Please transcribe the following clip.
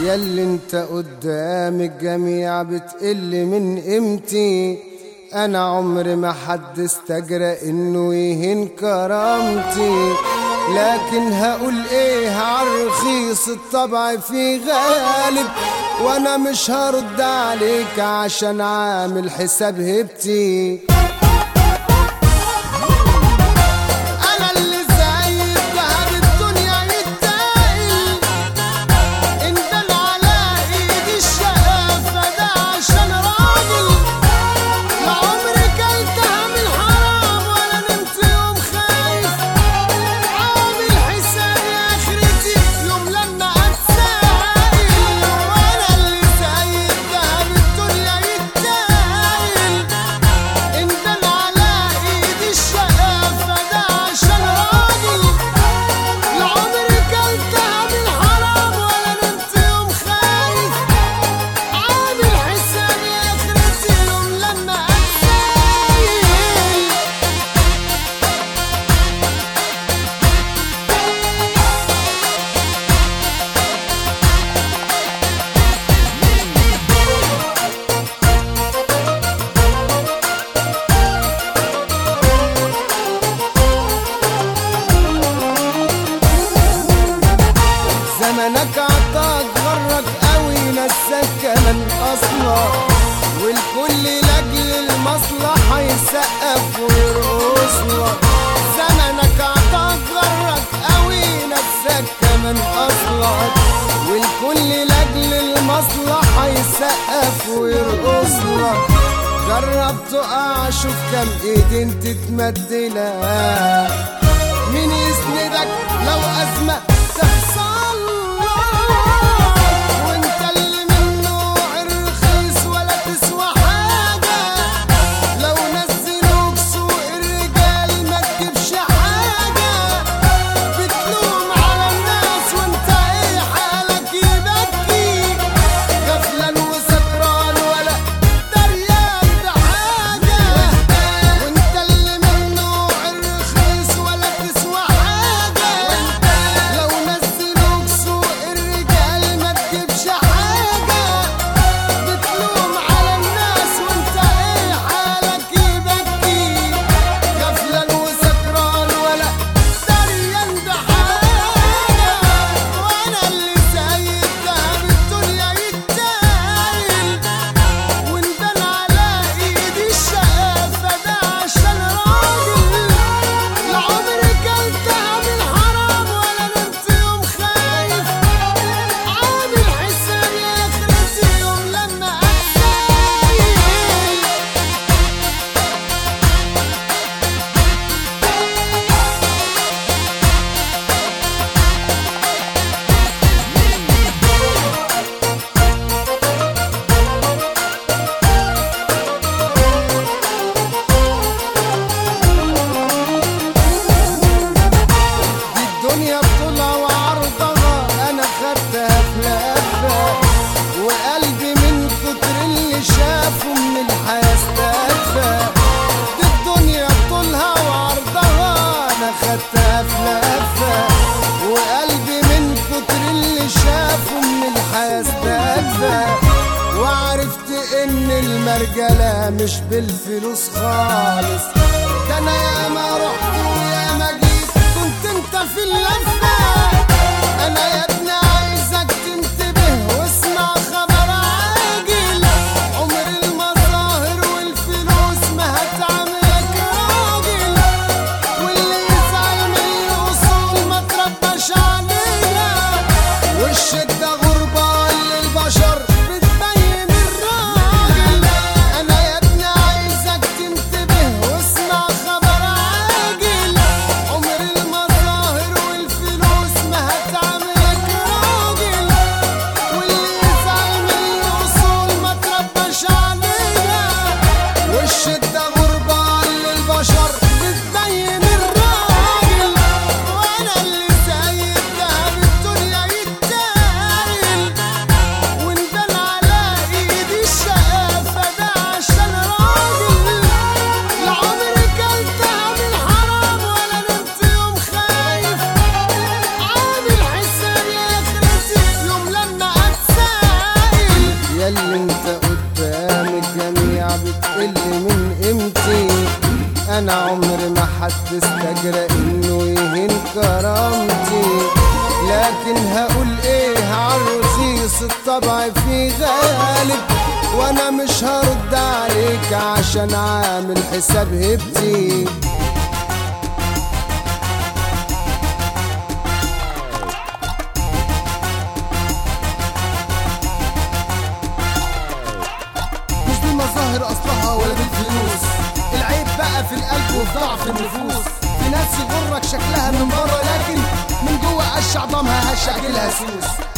ياللي انت قدام الجميع بتقل من قيمتي انا عمري ما حد استجرى انه يهين كرامتي لكن هقول ايه عالرخيص الطبع في غالب وانا مش هرد عليك عشان عامل حساب هبتي انا اللي زي الدهب الدنيا يتايل اندل على ايدي الشقافة ده عشان راجل لا عمري كلتها من حرام ولا نمت يوم خايف عامل حسابي اخرتي يوم لما اتسائل وانا اللي زي الدهب الدنيا يتايل اندل على ايدي الشقافة ده عشان راجل لا عمري كلتها من حرام ولا نمت يوم خايف عامل حسابي اخرتي يوم لما اتسائل زمنك عطاك غرك قوي نساك كمان اصلا والكل لاجل المصلحة يسقف ويرقص لك زمنك عطاك غرك قوي نساك كمان اصلا والكل لاجل المصلحة يسقف ويرقص لك جرب تقع شوف كم ايدين تتمدلك مين يسندك لو أزمة تحصل لك وانت اللي من نوع الرخيص ولا تسوى حاجة لو نزلوك سوق الرجال ما تجيبش حاجة بتلوم على الناس وانت ايه حالك يبكي غفلان وسكران ولا دريان بحاجة وانت اللي من نوع الرخيص ولا تسوى حاجة لو نزلوك سوق الرجال ما تجيبش حاجة بتلوم على الناس وانت ايه حالك يبكي غفلان وسكران ولا دريان بحاجة وانا اللي زي الدهب الدنيا يتايل وندل على ايدي الشقافة ده عشان راجل لا عمري كلتها من حرام ولا نمت يوم خايف عامل حسابي اخرتي يوم لما اتسايل دي الدنيا بطولها وعرضها انا خدتها في لفه وقلبي من كتر اللي شافه من الحياه استدفى دي الدنيا بطولها وعرضها انا خدتها في لفه وقلبي من كتر اللي شافه من الحياه استدفى وعرفت ان المرجله مش بالفلوس خالص ده انا ياما رحت وياما جيت كنت انت في اللفه انا يا ابني عايزك تنتبه واسمع خبر عاجل عمر المظاهر والفلوس ما هتعملك راجل واللي يزعل من الاصول ما ترباش عليها والشده غربه للبشر بتبين الراجل انا يا ابني عايزك تنتبه واسمع خبر عاجل عمر المظاهر والفلوس انا عمري ما حد استجرى انه يهين كرامتي لكن هقول ايه عالرخيص الطبع في غالب وانا مش هرد عليك عشان عامل حساب هبتي مش بالمظاهر اصلها ولا بالفلوس العيب بقى في القلب وفي ضعف النفوس في ناس يغرك شكلها من بره لكن من جوه قش عظامها هشكلها سوس